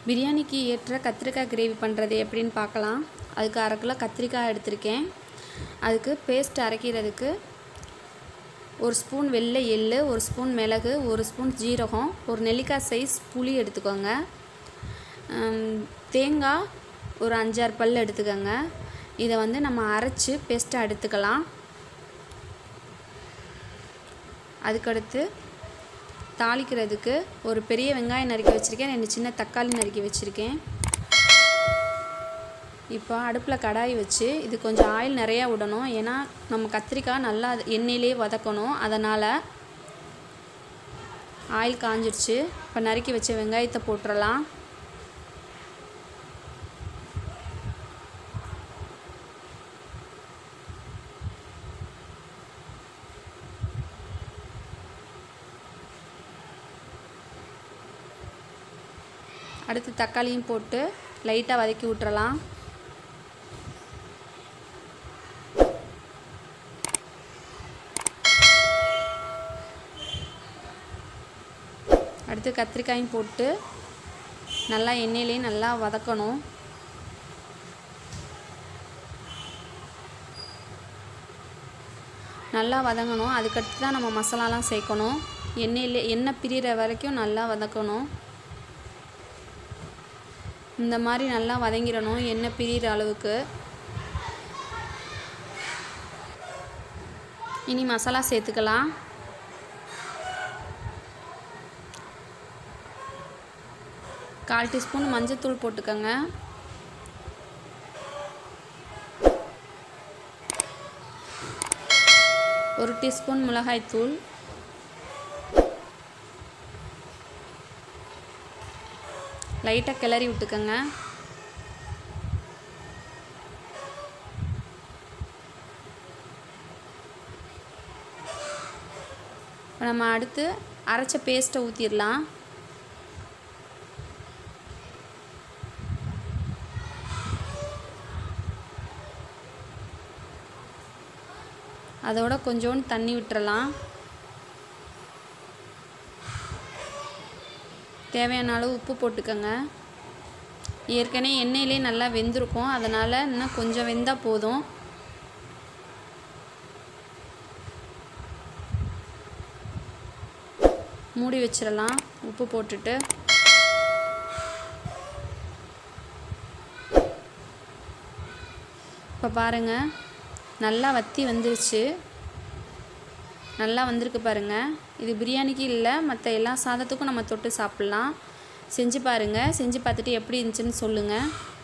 பிரியாணிக்கு ஏற்ற கத்திரிக்காய் கிரேவி பண்ணுறது எப்படின்னு பார்க்கலாம் அதுக்கு அரை கிலோ கத்திரிக்காய் எடுத்திருக்கேன் அதுக்கு பேஸ்ட் அரைக்கிறதுக்கு ஒரு ஸ்பூன் வெள்ளை எள்ளு ஒரு ஸ்பூன் மிளகு ஒரு ஸ்பூன் ஜீரகம் ஒரு நெல்லிக்காய் சைஸ் புளி எடுத்துக்கோங்க ஹம், தேங்காய் ஒரு அஞ்சாறு பல் எடுத்துக்கோங்க இதை வந்து நம்ம அரைச்சி பேஸ்ட்டாக எடுத்துக்கலாம் அதுக்கடுத்து தாளிக்கிறதுக்கு ஒரு பெரிய வெங்காயம் நறுக்கி வச்சுருக்கேன் ரெண்டு சின்ன தக்காளி நறுக்கி வச்சுருக்கேன் இப்போ அடுப்பில் கடாய் வச்சு இது கொஞ்சம் ஆயில் நிறையா விடணும் ஏன்னா நம்ம கத்திரிக்காய் நல்லா அது எண்ணெயிலே வதக்கணும் அதனால் ஆயில் காஞ்சிடுச்சு இப்போ நறுக்கி வச்ச வெங்காயத்தை போட்டுடலாம் அடுத்து தக்காளியும் போட்டு லைட்டாக வதக்கி விட்டுறலாம் அடுத்து கத்திரிக்காயும் போட்டு நல்லா எண்ணெயிலே நல்லா வதக்கணும் நல்லா வதங்கணும் அதுக்கடுத்து தான் நம்ம மசாலாலாம் சேர்க்கணும் எண்ணெயிலே எண்ணெய் பிரிகிற வரைக்கும் நல்லா வதக்கணும் இந்த மாதிரி நல்லா வதங்கிடணும் எண்ணெய் பிரிகிற அளவுக்கு இனி மசாலா சேர்த்துக்கலாம் கால் டீஸ்பூன் மஞ்சத்தூள் போட்டுக்கோங்க ஒரு டீஸ்பூன் மிளகாய்த்தூள் லைட்டாக கிளறி விட்டுக்கோங்க இப்போ நம்ம அடுத்து அரைச்ச பேஸ்ட்டை ஊற்றிடலாம் அதோட கொஞ்சோண்டு தண்ணி விட்டுறலாம் தேவையான அளவு உப்பு போட்டுக்கோங்க ஏற்கனவே எண்ணெயிலே நல்லா வெந்திருக்கும் அதனால் இன்னும் கொஞ்சம் வெந்தால் போதும் மூடி வச்சிடலாம் உப்பு போட்டுட்டு இப்போ பாருங்கள் நல்லா வத்தி வந்துருச்சு நல்லா வந்திருக்கு பாருங்கள் இது பிரியாணிக்கு இல்லை மற்ற எல்லா சாதத்துக்கும் நம்ம தொட்டு சாப்பிட்லாம் செஞ்சு பாருங்கள் செஞ்சு பார்த்துட்டு எப்படி இருந்துச்சுன்னு சொல்லுங்கள்